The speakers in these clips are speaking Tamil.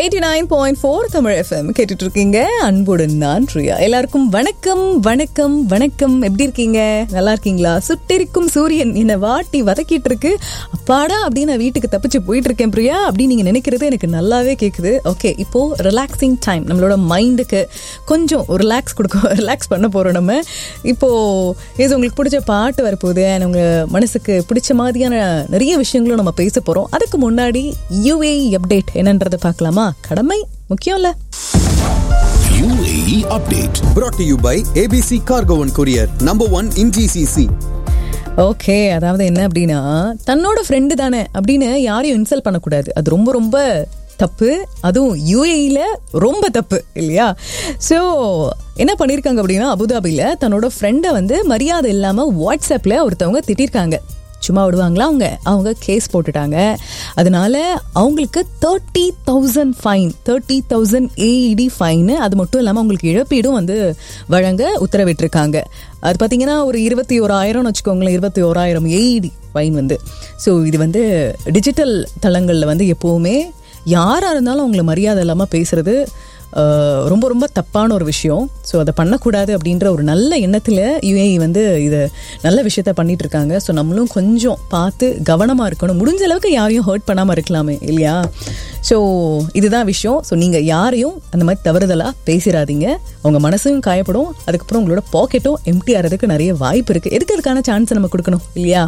Eighty nine point four Tamil FM கேட்டுட்டு இருக்கீங்க அன்புடன் நான் பிரியா எல்லாருக்கும் வணக்கம் வணக்கம் வணக்கம் எப்படி இருக்கீங்க நல்லா இருக்கீங்களா சுட்டெரிக்கும் சூரியன் என்னை வாட்டி வதக்கிட்டு இருக்கு அப்பாடா அப்படின்னு நான் வீட்டுக்கு தப்பிச்சு போயிட்டு இருக்கேன் பிரியா அப்படின்னு நீங்க நினைக்கிறது எனக்கு நல்லாவே கேக்குது ஓகே இப்போ ரிலாக்ஸிங் டைம் நம்மளோட மைண்டுக்கு கொஞ்சம் ரிலாக்ஸ் கொடுக்க ரிலாக்ஸ் பண்ண போறோம் நம்ம இப்போ இது உங்களுக்கு பிடிச்ச பாட்டு வரப்போகுது and உங்க மனசுக்கு பிடிச்ச மாதிரியான நிறைய விஷயங்களும் நம்ம பேச போறோம் அதுக்கு முன்னாடி யூஏ அப்டேட் என்னன்றதை பார்க்கலாமா கடமை முக்கியம் இல்ல UAE update. brought to you by ABC Cargo and Courier, number one in GCC. Okay அதாவது என்ன அப்படின்னா தன்னோட ஃப்ரெண்டு தானே அப்படின்னு யாரையும் இன்சல்ட் பண்ணக்கூடாது அது ரொம்ப ரொம்ப தப்பு அதுவும் யூஏஇல ரொம்ப தப்பு இல்லையா ஸோ என்ன பண்ணியிருக்காங்க அப்படின்னா அபுதாபியில் தன்னோட ஃப்ரெண்டை வந்து மரியாதை இல்லாமல் வாட்ஸ்அப்பில் ஒருத்தவங்க திட்டிருக்காங்க சும்மா விடுவாங்களா அவங்க அவங்க கேஸ் போட்டுட்டாங்க அதனால அவங்களுக்கு thirty thousand fine thirty thousand AED fine அது மட்டும் இல்லாமல் அவங்களுக்கு இழப்பீடும் வந்து வழங்க உத்தரவிட்டிருக்காங்க அது பார்த்தீங்கன்னா ஒரு இருபத்தி ஓராயிரம்னு வச்சுக்கோங்களேன் இருபத்தி ஓராயிரம் ஏஇடி ஃபைன் வந்து ஸோ இது வந்து டிஜிட்டல் தளங்களில் வந்து எப்போவுமே யாராக இருந்தாலும் அவங்கள மரியாதை இல்லாமல் பேசுறது அஹ், ரொம்ப ரொம்ப தப்பான ஒரு விஷயம் ஸோ அதை பண்ணக்கூடாது அப்படின்ற ஒரு நல்ல எண்ணத்தில் யுஏஇ வந்து இது நல்ல விஷயத்த பண்ணிட்டு இருக்காங்க ஸோ நம்மளும் கொஞ்சம் பார்த்து கவனமாக இருக்கணும் முடிஞ்ச அளவுக்கு யாரையும் ஹர்ட் பண்ணாமல் இருக்கலாமே இல்லையா ஸோ இதுதான் விஷயம் ஸோ நீங்கள் யாரையும் அந்த மாதிரி தவறுதலாக பேசிடாதீங்க அவங்க மனசும் காயப்படும் அதுக்கப்புறம் உங்களோட பாக்கெட்டும் எம்டி ஆகிறதுக்கு நிறைய வாய்ப்பு இருக்குது எதுக்கு அதுக்கான சான்ஸ் நம்ம கொடுக்கணும் இல்லையா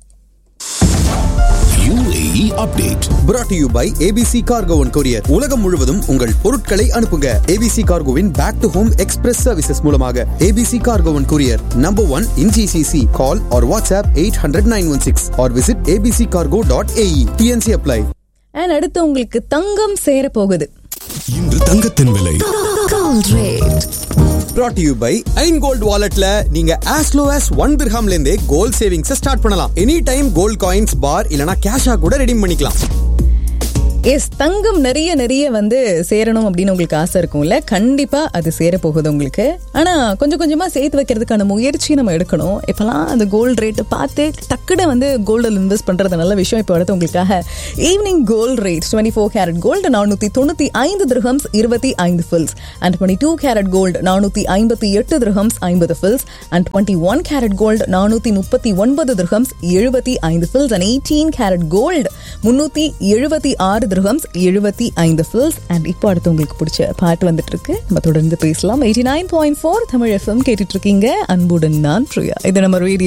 UAE update. brought to you by ABC Cargo and Courier. உலகம் முழுவதும் உங்கள் பொருட்களை அனுப்புங்க ABC Cargoவின் back to home express services மூலமாக ABC Cargo and Courier, number one in GCC. Call or WhatsApp 800-916 or visit abccargo.ae. TNC apply. And அடுத்து உங்களுக்கு தங்கம் சேர போகுது இன்று தங்கத்தின் விலை brought to you by Ain gold வாலெட்ல நீங்க as low as ஒன் திர்ஹாம்ல இருந்தே கோல்ட் சேவிங்ஸ் ஸ்டார்ட் பண்ணலாம் any time gold coins bar இல்லனா கேஷா கூட ரெடீம் பண்ணிக்கலாம் எஸ் தங்கம் நிறைய நிறைய வந்து சேரணும் அப்படின்னு உங்களுக்கு ஆசை இருக்கும்ல கண்டிப்பா அது சேர போகுது உங்களுக்கு ஆனா கொஞ்சம் கொஞ்சமா சேர்த்து வைக்கிறதுக்கான முயற்சி நம்ம எடுக்கணும் இப்பெல்லாம் அந்த கோல்டு ரேட்டு பார்த்து டக்குன்னு வந்து கோல்டில் இன்வெஸ்ட் பண்றது நல்ல விஷயம் இப்போ அடுத்து உங்களுக்காக evening gold rate twenty four carat gold நானூத்தி தொண்ணூத்தி ஐந்து திரஹம்ஸ் இருபத்தி ஐந்து fils and twenty two carat gold நானூத்தி ஐம்பத்தி எட்டு திரஹம்ஸ் ஐம்பது fils and twenty one carat gold நானூத்தி முப்பத்தி ஒன்பது திரஹம்ஸ் எழுபத்தி ஐந்து fils and eighteen carat gold முன்னூத்தி எழுபத்தி ஆறு திரஹம்ஸ் எழுபத்தி ஐந்து ஃபில்ஸ் அண்ட் இப்போ அடுத்து உங்களுக்கு பிடிச்ச பாட்டு வந்துட்டு இருக்கு நம்ம தொடர்ந்து பேசலாம் eighty nine point four Tamil FM கேட்டுட்டு இருக்கீங்க அன்புடன் நான் பிரியா இது நம்ம ரேடியோ